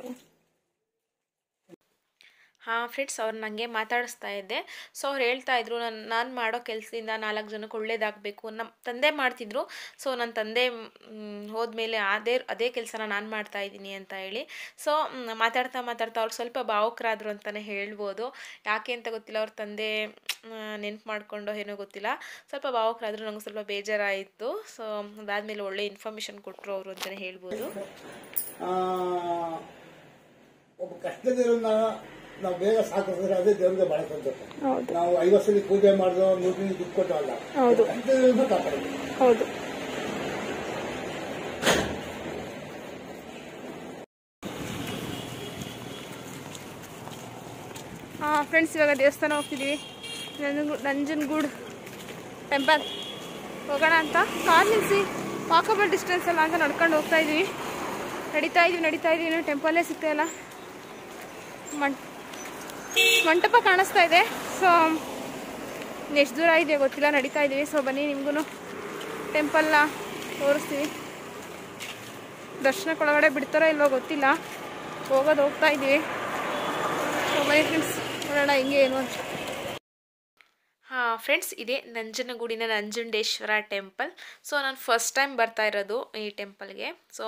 ಹಾಂ ಫ್ರೆಂಡ್ಸ್ ಅವ್ರು ನನಗೆ ಮಾತಾಡಿಸ್ತಾ ಇದ್ದೆ ಸೊ ಅವ್ರು ಹೇಳ್ತಾ ಇದ್ರು ನಾನು ನಾನು ಮಾಡೋ ಕೆಲಸದಿಂದ ನಾಲ್ಕು ಜನಕ್ಕೆ ಒಳ್ಳೇದಾಗಬೇಕು ನಮ್ಮ ತಂದೆ ಮಾಡ್ತಿದ್ರು ಸೊ ನನ್ನ ತಂದೆ ಮ್, ಹೋದ್ಮೇಲೆ ಅದೇ ಅದೇ ಕೆಲಸನ ನಾನು ಮಾಡ್ತಾ ಇದ್ದೀನಿ ಅಂತ ಹೇಳಿ ಸೊ ಮ್, ಮಾತಾಡ್ತಾ ಮಾತಾಡ್ತಾ ಅವ್ರು ಸ್ವಲ್ಪ ಭಾವುಕರಾದರು ಅಂತಲೇ ಹೇಳ್ಬೋದು ಯಾಕೆ ಅಂತ ಗೊತ್ತಿಲ್ಲ ಅವ್ರ ತಂದೆ ನೆನ್ಪು ಮಾಡ್ಕೊಂಡು ಏನೋ ಗೊತ್ತಿಲ್ಲ ಸ್ವಲ್ಪ ಭಾವುಕರಾದರು ನಂಗೆ ಸ್ವಲ್ಪ ಬೇಜಾರಾಯಿತು ಸೊ ಅದಾದಮೇಲೆ ಒಳ್ಳೆ ಇನ್ಫಾರ್ಮೇಷನ್ ಕೊಟ್ಟರು ಅವರು ಅಂತಲೇ ಹೇಳ್ಬೋದು ಆ, ಒಬ್ಬ ಕಷ್ಟದಿರೋನ್ನ ನಾವು ಬೇಗ ಸಾಕಿದ್ರೆ ಅದೇ ದೇವರಿಗೆ ಬಹಳ ಸಂತೋಷ ಹೌದು ನಾವು ಐವತ್ತು ಸಲ ಪೂಜೆ ಮಾಡಿದೋ ನೂರು ದಿನ ದುಡ್ಡು ಕೊಟ್ಟು ಅಲ್ಲ ಹೌದು. ಕಷ್ಟದಿರೋನ್ನ ಕಾಪಾಡೋದು ಹೌದು ಹಾಂ ಫ್ರೆಂಡ್ಸ್ ಇವಾಗ ದೇವಸ್ಥಾನ ಹೋಗ್ತಿದ್ದೀವಿ ನಂಜನಗೂಡು ನಂಜನಗೂಡು ಟೆಂಪಲ್ ಹೋಗೋಣ ಅಂತ ಕಾರ್ ನಿಲ್ಲಿಸಿ ವಾಕಬಲ್ ಡಿಸ್ಟೆನ್ಸ್ ಅಲ್ಲ ಅಂತ ನಡ್ಕೊಂಡು ಹೋಗ್ತಾ ಇದ್ದೀವಿ ನಡೀತಾ ಇದೀವಿ ನಡೀತಾ ಇದೀವಿ ಇನ್ನೂ ಟೆಂಪಲ್ಲೇ ಸಿಗ್ತಾಯಿಲ್ಲ ಮಂ ಮಂಟಪ ಕಾಣಿಸ್ತಾ ಇದೆ ಸೊ ಎಷ್ಟು ದೂರ ಇದೆ ಗೊತ್ತಿಲ್ಲ ನಡೀತಾ ಇದ್ದೀವಿ ಸೊ ಬನ್ನಿ ನಿಮಗೂ ಟೆಂಪಲ್ನ ತೋರಿಸ್ತೀವಿ ದರ್ಶನಕ್ಕೊಳಗಡೆ ಬಿಡ್ತಾರೋ ಇಲ್ವೋ ಗೊತ್ತಿಲ್ಲ ಹೋಗೋದು ಹೋಗ್ತಾ ಇದ್ದೀವಿ ಸೊ ಬನ್ನಿ ಫ್ರೆಂಡ್ಸ್ ನೋಡೋಣ ಹಿಂಗೆ ಏನು ಅಂತ ಹಾಂ ಫ್ರೆಂಡ್ಸ್ ಇದೇ ನಂಜನಗೂಡಿನ ನಂಜುಂಡೇಶ್ವರ ಟೆಂಪಲ್ ಸೊ ನಾನು ಫಸ್ಟ್ ಟೈಮ್ ಬರ್ತಾ ಇರೋದು ಈ ಟೆಂಪಲ್ಗೆ ಸೊ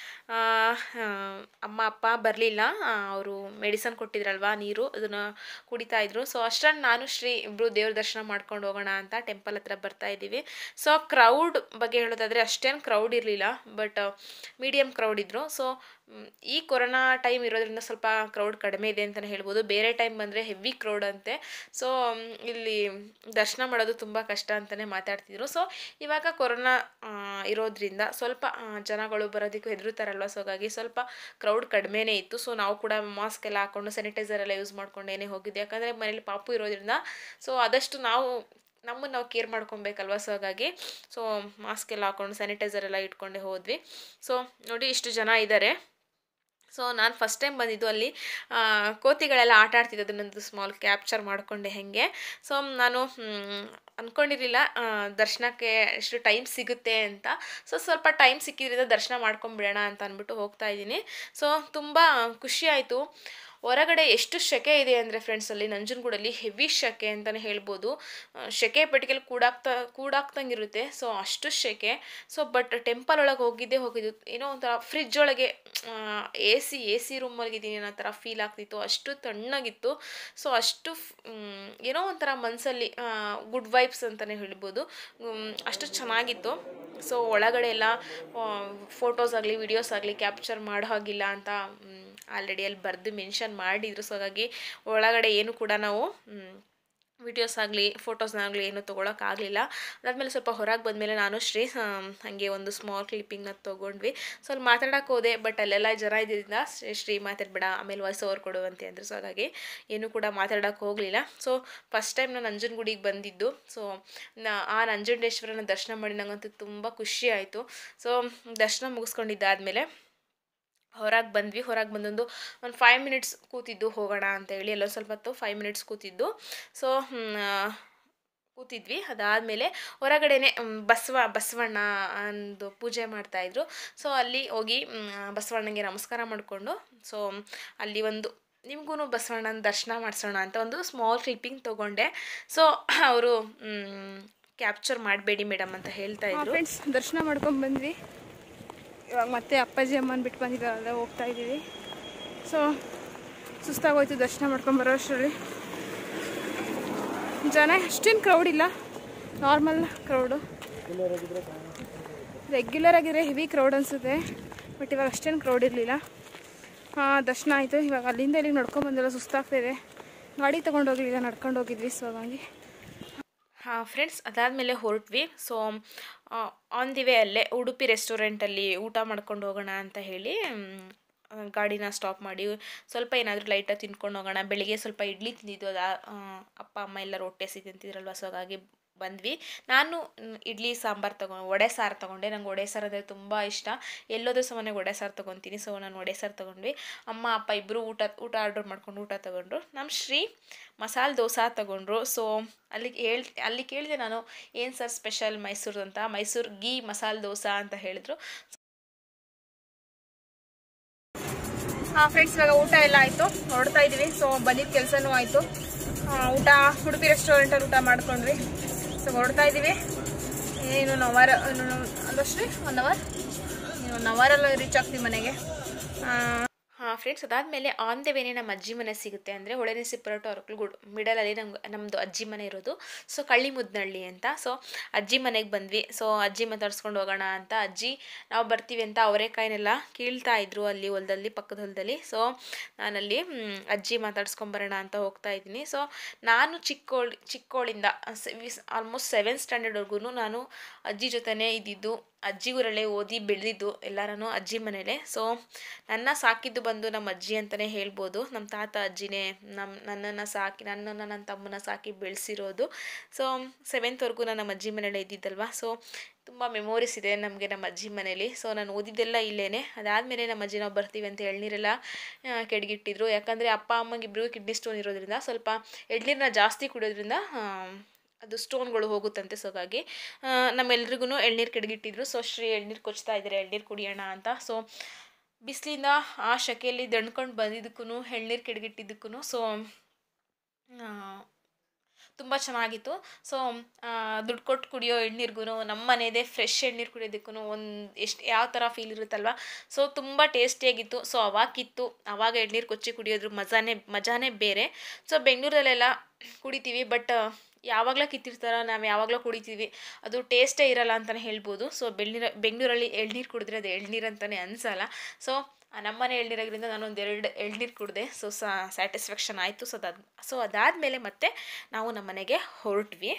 ಅಮ್ಮ ಅಪ್ಪ ಬರಲಿಲ್ಲ ಅವರು ಮೆಡಿಸನ್ ಕೊಟ್ಟಿದ್ರಲ್ವಾ ನೀರು ಅದನ್ನು ಕುಡಿತಾ ಇದ್ರು ಸೊ ಅಷ್ಟರಲ್ಲಿ ನಾನು ಶ್ರೀ ಇಬ್ಬರು ದೇವ್ರ ದರ್ಶನ ಮಾಡ್ಕೊಂಡು ಹೋಗೋಣ ಅಂತ ಟೆಂಪಲ್ ಹತ್ರ ಬರ್ತಾ ಇದ್ದೀವಿ ಸೊ ಕ್ರೌಡ್ ಬಗ್ಗೆ ಹೇಳೋದಾದರೆ ಅಷ್ಟೇನು ಕ್ರೌಡ್ ಇರಲಿಲ್ಲ ಬಟ್ ಮೀಡಿಯಮ್ ಕ್ರೌಡ್ ಇದ್ದರು ಸೊ ಈ ಕೊರೋನಾ ಟೈಮ್ ಇರೋದ್ರಿಂದ ಸ್ವಲ್ಪ ಕ್ರೌಡ್ ಕಡಿಮೆ ಇದೆ ಅಂತಲೇ ಹೇಳ್ಬೋದು ಬೇರೆ ಟೈಮ್ ಬಂದರೆ ಹೆವಿ ಕ್ರೌಡ್ ಅಂತೆ ಸೊ ಇಲ್ಲಿ ದರ್ಶನ ಮಾಡೋದು ತುಂಬ ಕಷ್ಟ ಅಂತಲೇ ಮಾತಾಡ್ತಿದ್ರು ಸೊ ಇವಾಗ ಕೊರೋನಾ ಆ, ಇರೋದ್ರಿಂದ ಸ್ವಲ್ಪ ಆ, ಜನಗಳು ಬರೋದಕ್ಕೂ ಹೆದರುತ್ತಾರಲ್ವ ಸೊ ಹಾಗಾಗಿ ಸ್ವಲ್ಪ ಕ್ರೌಡ್ ಕಡಿಮೆನೇ ಇತ್ತು ಸೊ ನಾವು ಕೂಡ ಮಾಸ್ಕ್ ಎಲ್ಲ ಹಾಕ್ಕೊಂಡು ಸ್ಯಾನಿಟೈಸರ್ ಎಲ್ಲ ಯೂಸ್ ಮಾಡ್ಕೊಂಡೇನೆ ಹೋಗಿದ್ದೆ ಯಾಕಂದರೆ ಮನೇಲಿ ಪಾಪು ಇರೋದ್ರಿಂದ ಸೊ ಆದಷ್ಟು ನಾವು ನಮ್ಮನ್ನು ನಾವು ಕೇರ್ ಮಾಡ್ಕೊಬೇಕಲ್ವ ಸೊ ಹಾಗಾಗಿ ಸೊ ಮಾಸ್ಕ್ ಎಲ್ಲ ಹಾಕ್ಕೊಂಡು ಸ್ಯಾನಿಟೈಸರ್ ಎಲ್ಲ ಇಟ್ಕೊಂಡೇ ಹೋದ್ವಿ ಸೊ ನೋಡಿ ಇಷ್ಟು ಜನ ಇದ್ದಾರೆ ಸೊ ನಾನು ಫಸ್ಟ್ ಟೈಮ್ ಬಂದಿದ್ದು ಅಲ್ಲಿ ಆ, ಕೋತಿಗಳೆಲ್ಲ ಆಟ ಆಡ್ತಿದ್ದು ಅದನ್ನೊಂದು ಸ್ಮಾಲ್ ಕ್ಯಾಪ್ಚರ್ ಮಾಡಿಕೊಂಡೆ ಹೆಂಗೆ ಸೊ ನಾನು ಮ್, ಅಂದ್ಕೊಂಡಿರಲಿಲ್ಲ ಆ, ದರ್ಶನಕ್ಕೆ ಎಷ್ಟು ಟೈಮ್ ಸಿಗುತ್ತೆ ಅಂತ ಸೊ ಸ್ವಲ್ಪ ಟೈಮ್ ಸಿಕ್ಕಿದ್ರಿಂದ ದರ್ಶನ ಮಾಡ್ಕೊಂಬಿಡೋಣ ಅಂತ ಅಂದ್ಬಿಟ್ಟು ಹೋಗ್ತಾ ಇದ್ದೀನಿ ಸೊ ತುಂಬ ಖುಷಿ ಆಯಿತು ಹೊರಗಡೆ ಎಷ್ಟು ಸೆಕೆ ಇದೆ ಅಂದರೆ ಫ್ರೆಂಡ್ಸ್ ಅಲ್ಲಿ ನಂಜನಗೂಡಲ್ಲಿ ಹೆವಿ ಸೆಕೆ ಅಂತಲೇ ಹೇಳ್ಬೋದು ಆ, ಸೆಕೆ ಪೆಟ್ಟಿಗೆಲಿ ಕೂಡಾಕ್ತಾ ಕೂಡಾಕ್ತಂಗಿರುತ್ತೆ ಸೊ ಅಷ್ಟು ಸೆಕೆ ಸೊ ಬಟ್ ಟೆಂಪಲ್ ಒಳಗೆ ಹೋಗಿದ್ದೇ ಹೋಗಿದ್ದು ಏನೋ ಒಂಥರ ಫ್ರಿಜ್ ಒಳಗೆ ಎ ಸಿ ಎ ಸಿ ರೂಮಲ್ಲಿದ್ದೀನಿ ಅನ್ನೋ ಥರ ಫೀಲ್ ಆಗ್ತಿತ್ತು ಅಷ್ಟು ತಣ್ಣಗಿತ್ತು ಸೊ ಅಷ್ಟು ಫ್- ಮ್, ಏನೋ ಒಂಥರ ಮನಸ್ಸಲ್ಲಿ ಗುಡ್ ವೈಬ್ಸ್ ಅಂತಲೇ ಹೇಳ್ಬೋದು ಮ್, ಅಷ್ಟು ಚೆನ್ನಾಗಿತ್ತು ಸೊ ಒಳಗಡೆ ಎಲ್ಲ ಫೋಟೋಸ್ ಆಗಲಿ ವಿಡಿಯೋಸ್ ಆಗಲಿ ಕ್ಯಾಪ್ಚರ್ ಮಾಡೋ ಹಾಗಿಲ್ಲ ಅಂತ ಆಲ್ರೆಡಿ ಅಲ್ಲಿ ಬರೆದು ಮೆನ್ಷನ್ ಮಾಡಿದ್ರು ಸೊ ಹಾಗಾಗಿ ಒಳಗಡೆ ಏನು ಕೂಡ ನಾವು ಮ್, ವಿಡಿಯೋಸ್ ಆಗಲಿ ಫೋಟೋಸ್ನಾಗಲಿ ಏನು ತೊಗೊಳಕ್ಕಾಗಲಿಲ್ಲ ಅದಾದಮೇಲೆ ಸ್ವಲ್ಪ ಹೊರಗೆ ಬಂದಮೇಲೆ ನಾನು ಶ್ರೀ ಆಮ್, ಹಾಗೆ ಒಂದು ಸ್ಮಾಲ್ ಕ್ಲಿಪ್ಪಿಂಗ್ನ ತೊಗೊಂಡ್ವಿ ಸೊ ಅಲ್ಲಿ ಮಾತಾಡೋಕೆ ಹೋದೆ ಬಟ್ ಅಲ್ಲೆಲ್ಲ ಜನ ಇದ್ದಿದ್ದರಿಂದ ಶ್ರೀ- ಶ್ರೀ ಮಾತಾಡ್ಬೇಡ ಆಮೇಲೆ ವಾಯ್ಸ್ ಓವರ್ ಕೊಡು ಅಂತ ಅಂದರು ಸೊ ಹಾಗಾಗಿ ಏನು ಕೂಡ ಮಾತಾಡೋಕೆ ಹೋಗಲಿಲ್ಲ ಸೊ ಫಸ್ಟ್ ಟೈಮ್ ನಾನು ನಂಜನಗೂಡಿಗೆ ಬಂದಿದ್ದು ಸೊ ನಾ ಆ ನಂಜುಂಡೇಶ್ವರನ ದರ್ಶನ ಮಾಡಿ ನನಗಂತೂ ತುಂಬ ಖುಷಿ ಆಯಿತು ಸೊ ದರ್ಶನ ಮುಗಿಸ್ಕೊಂಡಿದ್ದಾದಮೇಲೆ ಹೊರಗೆ ಬಂದ್ವಿ ಹೊರಗೆ ಬಂದೊಂದು ಒಂದು ಫೈವ್ ಮಿನಿಟ್ಸ್ ಕೂತಿದ್ದು ಹೋಗೋಣ ಅಂತ ಹೇಳಿ ಎಲ್ಲೋ ಸ್ವಲ್ಪ ಹೊತ್ತು ಫೈವ್ ಮಿನಿಟ್ಸ್ ಕೂತಿದ್ದು ಸೊ ಕೂತಿದ್ವಿ ಅದಾದಮೇಲೆ ಹೊರಗಡೆನೆ ಮ್, ಬಸವ ಬಸವಣ್ಣ ಒಂದು ಪೂಜೆ ಮಾಡ್ತಾಯಿದ್ರು ಸೊ ಅಲ್ಲಿ ಹೋಗಿ ಮ್, ಬಸವಣ್ಣಗೆ ನಮಸ್ಕಾರ ಮಾಡಿಕೊಂಡು ಸೊ ಅಲ್ಲಿ ಒಂದು ನಿಮಗೂ ಬಸವಣ್ಣನ ದರ್ಶನ ಮಾಡಿಸೋಣ ಅಂತ ಒಂದು ಸ್ಮಾಲ್ ಕ್ಲಿಪ್ಪಿಂಗ್ ತೊಗೊಂಡೆ ಸೊ ಅವರು ಕ್ಯಾಪ್ಚರ್ ಮಾಡಬೇಡಿ ಮೇಡಮ್ ಅಂತ ಹೇಳ್ತಾ ಇದ್ರು ಫ್ರೆಂಡ್ಸ್ ದರ್ಶನ ಮಾಡ್ಕೊಂಡು ಬಂದ್ವಿ ಇವಾಗ ಮತ್ತೆ ಅಪ್ಪಾಜಿ ಅಮ್ಮನ ಬಿಟ್ಟು ಬಂದಿದ್ದಾರಲ್ಲ ಹೋಗ್ತಾ ಇದ್ದೀವಿ ಸೊ ಸುಸ್ತಾಗೋಯ್ತು ದರ್ಶನ ಮಾಡ್ಕೊಂಡು ಬರೋ ಅಷ್ಟರಲ್ಲಿ ಜನ ಅಷ್ಟೇನು ಕ್ರೌಡ್ ಇಲ್ಲ ನಾರ್ಮಲ್ ಕ್ರೌಡು ರೆಗ್ಯುಲರ್ ಆಗಿದ್ರೆ ಹೆವಿ ಕ್ರೌಡ್ ಅನಿಸುತ್ತೆ ಬಟ್ ಇವಾಗ ಅಷ್ಟೇನು ಕ್ರೌಡ್ ಇರಲಿಲ್ಲ ಹಾಂ ದರ್ಶನ ಆಯಿತು ಇವಾಗ ಅಲ್ಲಿಂದ ಇಲ್ಲಿಗೆ ನಡ್ಕೊಂಡು ಬಂದೆಲ್ಲ ಸುಸ್ತಾಗ್ತಾಯಿದೆ ಗಾಡಿ ತೊಗೊಂಡು ಹೋಗಲಿಲ್ಲ ನಡ್ಕೊಂಡು ಹೋಗಿದ್ವಿ ಸೊ ಹಾಗಾಗಿ ಹಾಂ ಫ್ರೆಂಡ್ಸ್ ಅದಾದಮೇಲೆ ಹೊರಟ್ವಿ ಸೊ ಆನ್ ದಿ ವೇ ಅಲ್ಲೇ ಉಡುಪಿ ರೆಸ್ಟೋರೆಂಟಲ್ಲಿ ಊಟ ಮಾಡ್ಕೊಂಡು ಹೋಗೋಣ ಅಂತ ಹೇಳಿ ಮ್, ಆ, ಗಾಡಿನ ಸ್ಟಾಪ್ ಮಾಡಿ ಸ್ವಲ್ಪ ಏನಾದರೂ ಲೈಟಾಗಿ ತಿನ್ಕೊಂಡು ಹೋಗೋಣ ಬೆಳಿಗ್ಗೆ ಸ್ವಲ್ಪ ಇಡ್ಲಿ ತಿಂದಿದ್ದು ಅದ ಆ, ಅಪ್ಪ ಅಮ್ಮ ಎಲ್ಲರೂ ಹೊಟ್ಟೆ ಸಿಗಿ ತಿಂತಿದ್ರಲ್ವ ಸೊ ಹಾಗಾಗಿ ಬಂದ್ವಿ ನಾನು ಮ್, ಇಡ್ಲಿ ಸಾಂಬಾರು ತಗೊಂಡು ವಡೆ ಸಾರು ತೊಗೊಂಡೆ ನಂಗೆ ವಡೆ ಸಾರು ಅಂದರೆ ತುಂಬ ಇಷ್ಟ ಎಲ್ಲೋದ್ರೂ ಸಹ ಮನೆಗೆ ವಡೆ ಸಾರು ತೊಗೊತೀನಿ ಸೊ ನಾನು ವಡೆ ಸಾರು ತೊಗೊಂಡ್ವಿ ಅಮ್ಮ ಅಪ್ಪ ಇಬ್ಬರು ಊಟ ಊಟ ಆರ್ಡ್ರ್ ಮಾಡ್ಕೊಂಡು ಊಟ ತೊಗೊಂಡ್ರು ನಮ್ಮ ಶ್ರೀ ಮಸಾಲೆ ದೋಸೆ ತೊಗೊಂಡ್ರು ಸೊ ಅಲ್ಲಿ ಹೇಳ್ ಅಲ್ಲಿ ಕೇಳಿದೆ ನಾನು ಏನು ಸರ್ ಸ್ಪೆಷಲ್ ಮೈಸೂರು ಅಂತ ಮೈಸೂರು ಗೀ ಮಸಾಲೆ ದೋಸೆ ಅಂತ ಹೇಳಿದ್ರು ಹಾಂ ಫ್ರೆಂಡ್ಸ್ ಇವಾಗ ಊಟ ಎಲ್ಲ ಆಯಿತು ಹೊರಡ್ತಾ ಇದ್ದೀವಿ ಸೊ ಬಂದಿದ್ದ ಕೆಲಸನೂ ಆಯಿತು ಊಟ ಉಡುಪಿ ರೆಸ್ಟೋರೆಂಟಲ್ಲಿ ಊಟ ಮಾಡ್ಕೊಂಡ್ವಿ ಸೊ ಹೊರಡ್ತಾ ಇದ್ದೀವಿ ಏನು ಒನ್ ಅವರ್ ಅಲ್ಲಷ್ಟೇ ಒನ್ ಅವರ್ ಒನ್ ಅವರಲ್ಲಿ ರೀಚ್ ಆಗ್ತೀವಿ ಮನೆಗೆ ಆ, ಹಾಂ ಫ್ರೆಂಡ್ಸ್ ಅದಾದಮೇಲೆ ಆನ್ ದ ವೇನೆ ನಮ್ಮ ಅಜ್ಜಿ ಮನೆ ಸಿಗುತ್ತೆ ಅಂದರೆ ಹೊಳೆನರಸೀಪುರ ಟು ಅರಕಲ್ಗೂಡು ಮಿಡಲಲ್ಲಿ ನಮ್ಗೆ ನಮ್ಮದು ಅಜ್ಜಿ ಮನೆ ಇರೋದು ಸೊ ಕಳ್ಳಿ ಮುದ್ನಳ್ಳಿ ಅಂತ ಸೊ ಅಜ್ಜಿ ಮನೆಗೆ ಬಂದ್ವಿ ಸೊ ಅಜ್ಜಿ ಮಾತಾಡ್ಸ್ಕೊಂಡು ಹೋಗೋಣ ಅಂತ ಅಜ್ಜಿ ನಾವು ಬರ್ತೀವಿ ಅಂತ ಅವರೆಕಾಯಿನೆಲ್ಲ ಕೀಳ್ತಾ ಇದ್ರು ಅಲ್ಲಿ ಹೊಲದಲ್ಲಿ ಪಕ್ಕದ ಹೊಲದಲ್ಲಿ ಸೊ ನಾನಲ್ಲಿ ಮ್, ಅಜ್ಜಿ ಮಾತಾಡ್ಸ್ಕೊಂಬರೋಣ ಅಂತ ಹೋಗ್ತಾ ಇದ್ದೀನಿ ಸೊ ನಾನು ಚಿಕ್ಕೋಳ್ ಚಿಕ್ಕೋಳಿಂದ ಆಲ್ಮೋಸ್ಟ್ ಸೆವೆಂತ್ ಸ್ಟ್ಯಾಂಡರ್ಡ್ವರೆಗೂ ನಾನು ಅಜ್ಜಿ ಜೊತೆನೇ ಇದ್ದಿದ್ದು ಅಜ್ಜಿ ಊರಲ್ಲೇ ಓದಿ ಬೆಳೆದಿದ್ದು ಎಲ್ಲರೂ ಅಜ್ಜಿ ಮನೇಲೆ ಸೊ ನನ್ನ ಸಾಕಿದ್ದು ಬಂದು ನಮ್ಮ ಅಜ್ಜಿ ಅಂತಲೇ ಹೇಳ್ಬೋದು ನಮ್ಮ ತಾತ ಅಜ್ಜಿನೇ ನಮ್ಮ ನನ್ನನ್ನು ಸಾಕಿ ನನ್ನನ್ನು ನನ್ನ ತಮ್ಮನ ಸಾಕಿ ಬೆಳೆಸಿರೋದು ಸೊ ಸೆವೆಂತ್ವರೆಗೂ ನಾನು ನಮ್ಮ ಅಜ್ಜಿ ಮನೇಲೇ ಇದ್ದಿದ್ದಲ್ವ ಸೊ ತುಂಬ ಮೆಮೊರೀಸ್ ಇದೆ ನಮಗೆ ನಮ್ಮ ಅಜ್ಜಿ ಮನೇಲಿ ಸೊ ನಾನು ಓದಿದ್ದೆಲ್ಲ ಇಲ್ಲೇ ಅದಾದಮೇಲೆ ನಮ್ಮ ಅಜ್ಜಿ ನಾವು ಬರ್ತೀವಿ ಅಂತ ಎಳ್ನೀರೆಲ್ಲ ಆ, ಕೆಡಗಿಟ್ಟಿದ್ರು ಯಾಕಂದರೆ ಅಪ್ಪ ಅಮ್ಮಂಗೆ ಇಬ್ಬರಿಗೂ ಕಿಡ್ನಿ ಸ್ಟೋನ್ ಇರೋದ್ರಿಂದ ಸ್ವಲ್ಪ ಎಳ್ನೀರನ್ನ ಜಾಸ್ತಿ ಕುಡಿಯೋದ್ರಿಂದ ಆ, ಅದು ಸ್ಟೋನ್ಗಳು ಹೋಗುತ್ತಂತೆ ಸೊ ಹಾಗಾಗಿ ನಮ್ಮೆಲ್ರಿಗೂ ಎಳ್ನೀರು ಕೆಡಗಿಟ್ಟಿದ್ರು ಸೊ ಶ್ರೀ ಎಳ್ನೀರು ಕೊಚ್ತಾ ಇದ್ದಾರೆ ಎಳ್ನೀರು ಕುಡಿಯೋಣ ಅಂತ ಸೊ ಬಿಸಿಲಿಂದ ಆ ಶಕೆಯಲ್ಲಿ ದಣ್ಕೊಂಡು ಬಂದಿದ್ದಕ್ಕೂ ಎಳ್ನೀರು ಕೆಡಗಿಟ್ಟಿದ್ದಕ್ಕೂ ಸೊ ತುಂಬ ಚೆನ್ನಾಗಿತ್ತು ಸೊ ದುಡ್ಡು ಕೊಟ್ಟು ಕುಡಿಯೋ ಎಳ್ನೀರಿಗೂ ನಮ್ಮ ಮನೆಯದೇ ಫ್ರೆಶ್ ಎಳ್ನೀರು ಕುಡಿಯೋದಕ್ಕೂ ಒಂದು ಎಷ್ಟು ಯಾವ ಥರ ಫೀಲ್ ಇರುತ್ತಲ್ವ ಸೊ ತುಂಬ ಟೇಸ್ಟಿಯಾಗಿತ್ತು ಸೊ ಅವಾಗಿತ್ತು ಅವಾಗ ಎಳ್ನೀರು ಕೊಚ್ಚಿ ಕುಡಿಯೋದ್ರ ಮಜಾನೇ ಮಜಾನೇ ಬೇರೆ ಸೊ ಬೆಂಗಳೂರಲ್ಲೆಲ್ಲ ಕುಡಿತೀವಿ ಬಟ್ ಯಾವಾಗಲೂ ಕಿತ್ತಿರ್ತಾರ ನಾವು ಯಾವಾಗಲೂ ಕುಡಿತೀವಿ ಅದು ಟೇಸ್ಟೇ ಇರಲ್ಲ ಅಂತಲೇ ಹೇಳ್ಬೋದು ಸೊ ಬೆಳ್ನೀರು ಬೆಂಗಳೂರಲ್ಲಿ ಎಳ್ನೀರು ಕುಡಿದ್ರೆ ಅದು ಎಳ್ನೀರು ಅಂತಲೇ ಅನಿಸಲ್ಲ ಸೊ ನಮ್ಮನೆ ಎಳ್ನೀರಾಗಿರಿಂದ ನಾನು ಒಂದು ಎರಡು ಎಳ್ನೀರು ಕುಡಿದೆ ಸೊ ಸ್ಯಾಟಿಸ್ಫ್ಯಾಕ್ಷನ್ ಆಯಿತು ಸೊ ಅದಾದ ಸೊ ಅದಾದಮೇಲೆ ಮತ್ತೆ ನಾವು ನಮ್ಮ ಮನೆಗೆ ಹೊರಟ್ವಿ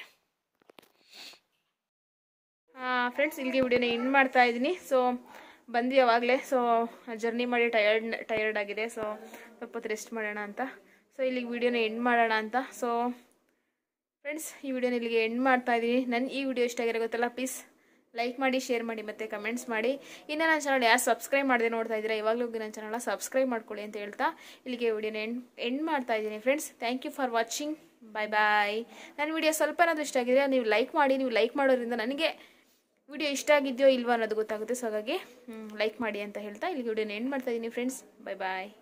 ಫ್ರೆಂಡ್ಸ್ ಇಲ್ಲಿಗೆ ವಿಡಿಯೋನ ಎಂಡ್ ಮಾಡ್ತಾ ಇದ್ದೀನಿ ಸೊ ಬಂದ್ವಿ ಅವಾಗಲೇ ಸೊ ಜರ್ನಿ ಮಾಡಿ ಟಯರ್ಡ್ ಟಯರ್ಡ್ ಆಗಿದೆ ಸೊ ಸ್ವಲ್ಪ ಹೊತ್ತು ರೆಸ್ಟ್ ಮಾಡೋಣ ಅಂತ ಸೊ ಇಲ್ಲಿಗೆ ವಿಡಿಯೋನ ಎಂಡ್ ಮಾಡೋಣ ಅಂತ ಸೊ ಫ್ರೆಂಡ್ಸ್ ಈ ವಿಡಿಯೋನ ಇಲ್ಲಿಗೆ ಎಂಡ್ ಮಾಡ್ತಾ ಇದ್ದೀನಿ ನನ್ನ ಈ ವಿಡಿಯೋ ಇಷ್ಟ ಆಗಿರೋ ಗೊತ್ತಲ್ಲ ಪ್ಲೀಸ್ ಲೈಕ್ ಮಾಡಿ ಶೇರ್ ಮಾಡಿ ಮತ್ತು ಕಮೆಂಟ್ಸ್ ಮಾಡಿ ಇನ್ನು ನನ್ನ ಚಾನಲ್ ಯಾರು ಸಬ್ಸ್ಕ್ರೈಬ್ ಮಾಡದೆ ನೋಡ್ತಾ ಇದ್ದೀರಾ ಇವಾಗಲೂ ಹೋಗಿ ನನ್ನ ಚಾನಲ್ನ ಸಬ್ಸ್ಕ್ರೈಬ್ ಮಾಡ್ಕೊಳ್ಳಿ ಅಂತ ಹೇಳ್ತಾ ಇಲ್ಲಿಗೆ ವಿಡಿಯೋನ ಎಂಡ್ ಎಂಡ್ ಮಾಡ್ತಾ ಇದ್ದೀನಿ friends thank you for watching bye bye ನನ್ನ ವಿಡಿಯೋ ಸ್ವಲ್ಪ ಏನಾದರೂ ಇಷ್ಟ ಆಗಿದ್ರೆ ನೀವು ಲೈಕ್ ಮಾಡಿ ನೀವು ಲೈಕ್ ಮಾಡೋದ್ರಿಂದ ನನಗೆ ವಿಡಿಯೋ ಇಷ್ಟ ಆಗಿದೆಯೋ ಇಲ್ವೋ ಅನ್ನೋದು ಗೊತ್ತಾಗುತ್ತೆ ಸೊ ಹಾಗಾಗಿ ಲೈಕ್ ಮಾಡಿ ಅಂತ ಹೇಳ್ತಾ ಇಲ್ಲಿಗೆ ವಿಡಿಯೋನ ಎಂಡ್ ಮಾಡ್ತಾ ಇದ್ದೀನಿ ಫ್ರೆಂಡ್ಸ್ ಬಾಯ್ ಬಾಯ್